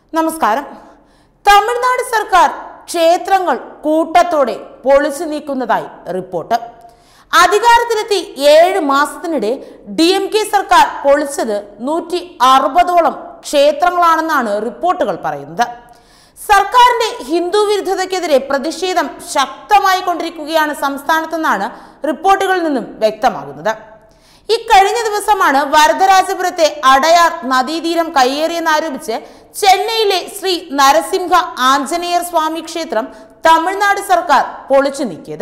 നമസ്കാരം തമിഴ്നാട് സർക്കാർ ക്ഷേത്രങ്ങൾ കൂട്ടത്തോടെ പൊളിച്ചു നീക്കുന്നതായി റിപ്പോർട്ട് അധികാരത്തിലെത്തി ഏഴ് മാസത്തിനിടെ ഡി എം കെ സർക്കാർ പൊളിച്ചത് നൂറ്റി അറുപതോളം ക്ഷേത്രങ്ങളാണെന്നാണ് റിപ്പോർട്ടുകൾ പറയുന്നത് സർക്കാരിന്റെ ഹിന്ദു വിരുദ്ധതയ്ക്കെതിരെ പ്രതിഷേധം ശക്തമായി കൊണ്ടിരിക്കുകയാണ് സംസ്ഥാനത്തെന്നാണ് റിപ്പോർട്ടുകളിൽ നിന്നും വ്യക്തമാകുന്നത് ഇക്കഴിഞ്ഞ ദിവസമാണ് വരദരാജപുരത്തെ അടയാർ നദീതീരം കയ്യേറിയെന്നാരോപിച്ച് ചെന്നൈയിലെ ശ്രീ നരസിംഹ ആഞ്ജനേയർ സ്വാമി ക്ഷേത്രം തമിഴ്നാട് സർക്കാർ പൊളിച്ചു നീക്കിയത്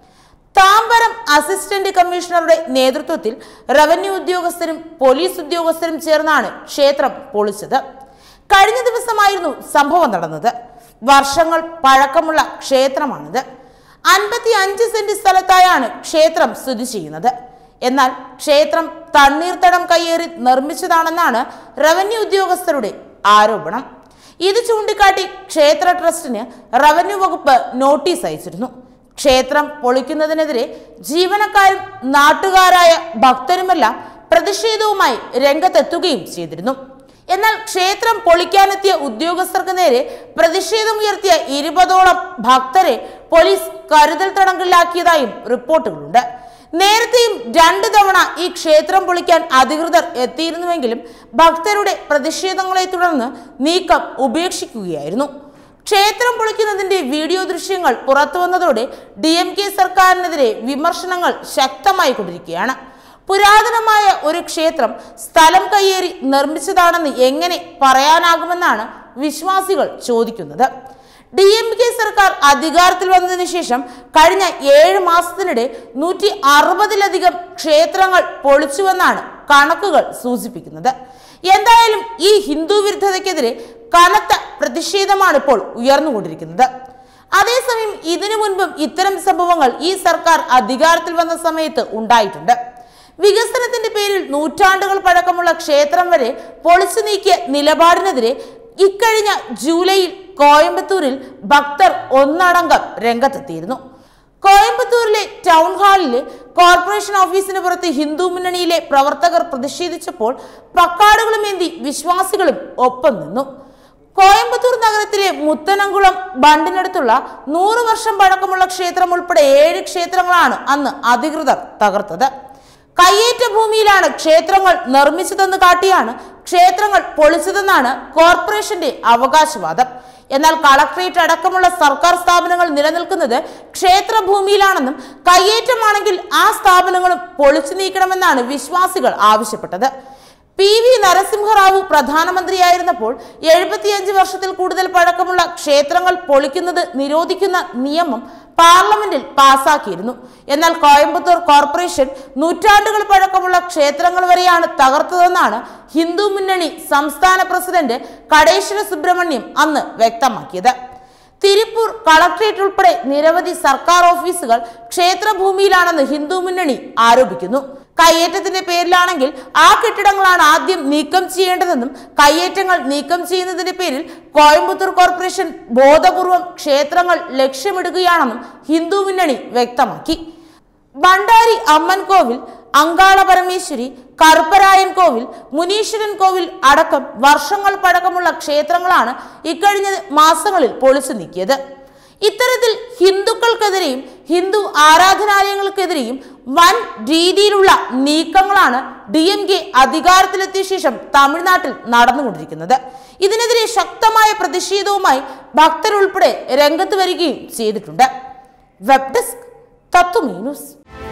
താമ്പരം അസിസ്റ്റന്റ് കമ്മീഷണറുടെ നേതൃത്വത്തിൽ റവന്യൂ ഉദ്യോഗസ്ഥരും പോലീസ് ഉദ്യോഗസ്ഥരും ചേർന്നാണ് ക്ഷേത്രം പൊളിച്ചത് കഴിഞ്ഞ ദിവസമായിരുന്നു സംഭവം നടന്നത് വർഷങ്ങൾ പഴക്കമുള്ള ക്ഷേത്രമാണിത് അൻപത്തി അഞ്ച് സെന്റ് സ്ഥലത്തായാണ് ക്ഷേത്രം സ്ഥിതി ചെയ്യുന്നത് എന്നാൽ ക്ഷേത്രം തണ്ണീർത്തടം കയ്യേറി നിർമ്മിച്ചതാണെന്നാണ് റവന്യൂ ഉദ്യോഗസ്ഥരുടെ ആരോപണം ഇത് ചൂണ്ടിക്കാട്ടി ക്ഷേത്ര ട്രസ്റ്റിന് റവന്യൂ വകുപ്പ് നോട്ടീസ് അയച്ചിരുന്നു ക്ഷേത്രം പൊളിക്കുന്നതിനെതിരെ ജീവനക്കാരും നാട്ടുകാരായ ഭക്തരുമെല്ലാം പ്രതിഷേധവുമായി രംഗത്തെത്തുകയും ചെയ്തിരുന്നു എന്നാൽ ക്ഷേത്രം പൊളിക്കാനെത്തിയ ഉദ്യോഗസ്ഥർക്ക് നേരെ പ്രതിഷേധമുയർത്തിയ ഇരുപതോളം ഭക്തരെ പോലീസ് കരുതൽ തടങ്കലിലാക്കിയതായും റിപ്പോർട്ടുകളുണ്ട് നേരത്തെയും രണ്ടു തവണ ഈ ക്ഷേത്രം പൊളിക്കാൻ അധികൃതർ എത്തിയിരുന്നുവെങ്കിലും ഭക്തരുടെ പ്രതിഷേധങ്ങളെ തുടർന്ന് നീക്കം ഉപേക്ഷിക്കുകയായിരുന്നു ക്ഷേത്രം പൊളിക്കുന്നതിന്റെ വീഡിയോ ദൃശ്യങ്ങൾ പുറത്തുവന്നതോടെ ഡി എം കെ സർക്കാരിനെതിരെ വിമർശനങ്ങൾ ശക്തമായി കൊണ്ടിരിക്കുകയാണ് പുരാതനമായ ഒരു ക്ഷേത്രം സ്ഥലം കയ്യേറി നിർമ്മിച്ചതാണെന്ന് എങ്ങനെ പറയാനാകുമെന്നാണ് വിശ്വാസികൾ ചോദിക്കുന്നത് ഡി എം കെ സർക്കാർ അധികാരത്തിൽ വന്നതിന് ശേഷം കഴിഞ്ഞ ഏഴ് മാസത്തിനിടെ നൂറ്റി അറുപതിലധികം ക്ഷേത്രങ്ങൾ പൊളിച്ചുവെന്നാണ് കണക്കുകൾ സൂചിപ്പിക്കുന്നത് എന്തായാലും ഈ ഹിന്ദു വിരുദ്ധതയ്ക്കെതിരെ കനത്ത പ്രതിഷേധമാണ് ഇപ്പോൾ ഉയർന്നുകൊണ്ടിരിക്കുന്നത് അതേസമയം ഇതിനു മുൻപും ഇത്തരം സംഭവങ്ങൾ ഈ സർക്കാർ അധികാരത്തിൽ വന്ന സമയത്ത് ഉണ്ടായിട്ടുണ്ട് വികസനത്തിന്റെ പേരിൽ നൂറ്റാണ്ടുകൾ പഴക്കമുള്ള ക്ഷേത്രം വരെ പൊളിച്ചു നീക്കിയ നിലപാടിനെതിരെ ഇക്കഴിഞ്ഞ ജൂലൈയിൽ കോയമ്പത്തൂരിൽ ഭക്തർ ഒന്നടങ്കം രംഗത്തെത്തിയിരുന്നു കോയമ്പത്തൂരിലെ ടൗൺ ഹാളിലെ കോർപ്പറേഷൻ ഓഫീസിന് പുറത്ത് ഹിന്ദു മുന്നണിയിലെ പ്രവർത്തകർ പ്രതിഷേധിച്ചപ്പോൾ പ്ലക്കാർഡുകളുമേന്തി വിശ്വാസികളും ഒപ്പം നിന്നു കോയമ്പത്തൂർ നഗരത്തിലെ മുത്തനംകുളം ബണ്ടിനടുത്തുള്ള നൂറ് വർഷം പഴക്കമുള്ള ക്ഷേത്രം ഉൾപ്പെടെ ഏഴ് ക്ഷേത്രങ്ങളാണ് അന്ന് അധികൃതർ തകർത്തത് കയ്യേറ്റ ഭൂമിയിലാണ് ക്ഷേത്രങ്ങൾ നിർമ്മിച്ചതെന്ന് കാട്ടിയാണ് ക്ഷേത്രങ്ങൾ പൊളിച്ചതെന്നാണ് കോർപ്പറേഷന്റെ അവകാശവാദം എന്നാൽ കളക്ട്രേറ്റ് അടക്കമുള്ള സർക്കാർ സ്ഥാപനങ്ങൾ നിലനിൽക്കുന്നത് ക്ഷേത്രഭൂമിയിലാണെന്നും കയ്യേറ്റമാണെങ്കിൽ ആ സ്ഥാപനങ്ങളും പൊളിച്ചു നീക്കണമെന്നാണ് വിശ്വാസികൾ ആവശ്യപ്പെട്ടത് പി വി നരസിംഹറാവു പ്രധാനമന്ത്രിയായിരുന്നപ്പോൾ എഴുപത്തിയഞ്ച് വർഷത്തിൽ കൂടുതൽ പഴക്കമുള്ള ക്ഷേത്രങ്ങൾ പൊളിക്കുന്നത് നിരോധിക്കുന്ന നിയമം പാർലമെന്റിൽ പാസാക്കിയിരുന്നു എന്നാൽ കോയമ്പത്തൂർ കോർപ്പറേഷൻ നൂറ്റാണ്ടുകൾ പഴക്കമുള്ള ക്ഷേത്രങ്ങൾ വരെയാണ് തകർത്തതെന്നാണ് ഹിന്ദു മുന്നണി സംസ്ഥാന പ്രസിഡന്റ് കടേശ്വര സുബ്രഹ്മണ്യം അന്ന് വ്യക്തമാക്കിയത് തിരുപ്പൂർ കളക്ട്രേറ്റ് ഉൾപ്പെടെ നിരവധി സർക്കാർ ഓഫീസുകൾ ക്ഷേത്രഭൂമിയിലാണെന്ന് ഹിന്ദു മുന്നണി ആരോപിക്കുന്നു കയ്യേറ്റത്തിന്റെ പേരിലാണെങ്കിൽ ആ കെട്ടിടങ്ങളാണ് ആദ്യം നീക്കം ചെയ്യേണ്ടതെന്നും കയ്യേറ്റങ്ങൾ നീക്കം ചെയ്യുന്നതിന്റെ പേരിൽ കോയമ്പത്തൂർ കോർപ്പറേഷൻ ബോധപൂർവം ക്ഷേത്രങ്ങൾ ലക്ഷ്യമിടുകയാണെന്നും ഹിന്ദു മുന്നണി വ്യക്തമാക്കി ഭണ്ഡാരി അമ്മൻ കോവിൽ അങ്കാള പരമേശ്വരി കറുപ്പരായൻ കോവിൽ മുനീശ്വരൻ കോവിൽ അടക്കം വർഷങ്ങൾ പഴക്കമുള്ള ക്ഷേത്രങ്ങളാണ് ഇക്കഴിഞ്ഞ മാസങ്ങളിൽ പൊളിച്ചു നീക്കിയത് ഇത്തരത്തിൽ ഹിന്ദുക്കൾക്കെതിരെയും ഹിന്ദു ആരാധനാലയങ്ങൾക്കെതിരെയും വൻ രീതിയിലുള്ള നീക്കങ്ങളാണ് ഡി എം കെ അധികാരത്തിലെത്തിയ ശേഷം തമിഴ്നാട്ടിൽ നടന്നുകൊണ്ടിരിക്കുന്നത് ഇതിനെതിരെ ശക്തമായ പ്രതിഷേധവുമായി ഭക്തരുൾപ്പെടെ രംഗത്ത് വരികയും ചെയ്തിട്ടുണ്ട് വെബ് ഡെസ്ക് തത്വമീ ന്യൂസ്